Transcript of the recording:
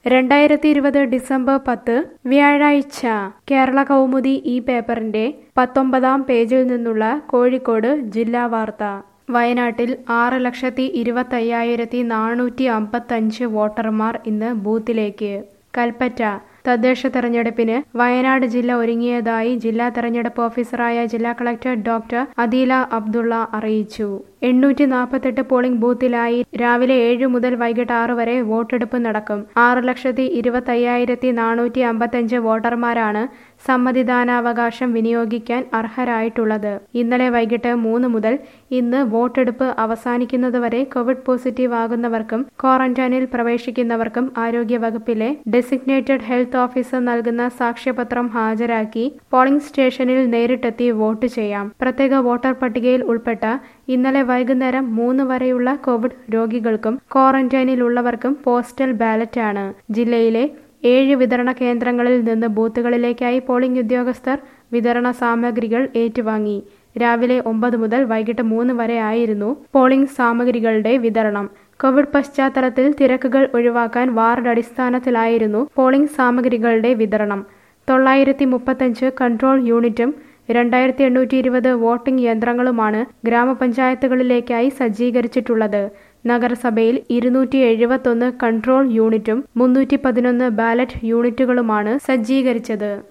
രണ്ടായിരത്തി ഇരുപത് ഡിസംബർ പത്ത് വ്യാഴാഴ്ച കേരള കൗമുദി ഈ പേപ്പറിന്റെ പത്തൊമ്പതാം പേജിൽ നിന്നുള്ള കോഴിക്കോട് ജില്ലാ വാർത്ത വയനാട്ടിൽ ആറ് ലക്ഷത്തി ഇരുപത്തയ്യായിരത്തി നാനൂറ്റി അമ്പത്തഞ്ച് വോട്ടർമാർ ഇന്ന് ബൂത്തിലേക്ക് കൽപ്പറ്റ തദ്ദേശ തെരഞ്ഞെടുപ്പിന് വയനാട് ജില്ല ഒരുങ്ങിയതായി ജില്ലാ തെരഞ്ഞെടുപ്പ് ഓഫീസറായ ജില്ലാ കളക്ടർ ഡോക്ടർ അദീല അബ്ദുള്ള അറിയിച്ചു എണ്ണൂറ്റി നാൽപ്പത്തെട്ട് പോളിംഗ് ബൂത്തിലായി രാവിലെ ഏഴ് മുതൽ വൈകിട്ട് ആറ് വരെ വോട്ടെടുപ്പ് നടക്കും ആറ് ലക്ഷത്തി ഇരുപത്തയ്യായിരത്തി നാനൂറ്റി അമ്പത്തഞ്ച് വോട്ടർമാരാണ് സമ്മതിദാനാവകാശം വിനിയോഗിക്കാൻ അർഹരായിട്ടുള്ളത് ഇന്നലെ വൈകിട്ട് മൂന്ന് മുതൽ ഇന്ന് വോട്ടെടുപ്പ് അവസാനിക്കുന്നതുവരെ കോവിഡ് പോസിറ്റീവ് ആകുന്നവർക്കും ക്വാറന്റൈനിൽ പ്രവേശിക്കുന്നവർക്കും ആരോഗ്യവകുപ്പിലെ ഡെസിഗ്നേറ്റഡ് ഹെൽത്ത് ഓഫീസർ നൽകുന്ന സാക്ഷ്യപത്രം ഹാജരാക്കി പോളിംഗ് സ്റ്റേഷനിൽ നേരിട്ടെത്തി വോട്ട് ചെയ്യാം പ്രത്യേക വോട്ടർ പട്ടികയിൽ ഉൾപ്പെട്ട ഇന്നലെ വൈകുന്നേരം മൂന്ന് വരെയുള്ള കോവിഡ് രോഗികൾക്കും ക്വാറന്റൈനിലുള്ളവർക്കും പോസ്റ്റൽ ബാലറ്റാണ് ജില്ലയിലെ ഏഴ് വിതരണ കേന്ദ്രങ്ങളിൽ നിന്ന് ബൂത്തുകളിലേക്കായി പോളിംഗ് ഉദ്യോഗസ്ഥർ വിതരണ സാമഗ്രികൾ ഏറ്റുവാങ്ങി രാവിലെ ഒമ്പത് മുതൽ വൈകിട്ട് മൂന്ന് വരെ ആയിരുന്നു പോളിംഗ് സാമഗ്രികളുടെ വിതരണം കോവിഡ് പശ്ചാത്തലത്തിൽ തിരക്കുകൾ ഒഴിവാക്കാൻ വാർഡ് അടിസ്ഥാനത്തിലായിരുന്നു പോളിംഗ് സാമഗ്രികളുടെ വിതരണം തൊള്ളായിരത്തി മുപ്പത്തഞ്ച് കൺട്രോൾ യൂണിറ്റും രണ്ടായിരത്തി എണ്ണൂറ്റി ഇരുപത് വോട്ടിംഗ് യന്ത്രങ്ങളുമാണ് ഗ്രാമപഞ്ചായത്തുകളിലേക്കായി സജ്ജീകരിച്ചിട്ടുള്ളത് നഗരസഭയിൽ ഇരുന്നൂറ്റി എഴുപത്തൊന്ന് കൺട്രോൾ യൂണിറ്റും മുന്നൂറ്റി പതിനൊന്ന് ബാലറ്റ് യൂണിറ്റുകളുമാണ് സജ്ജീകരിച്ചത്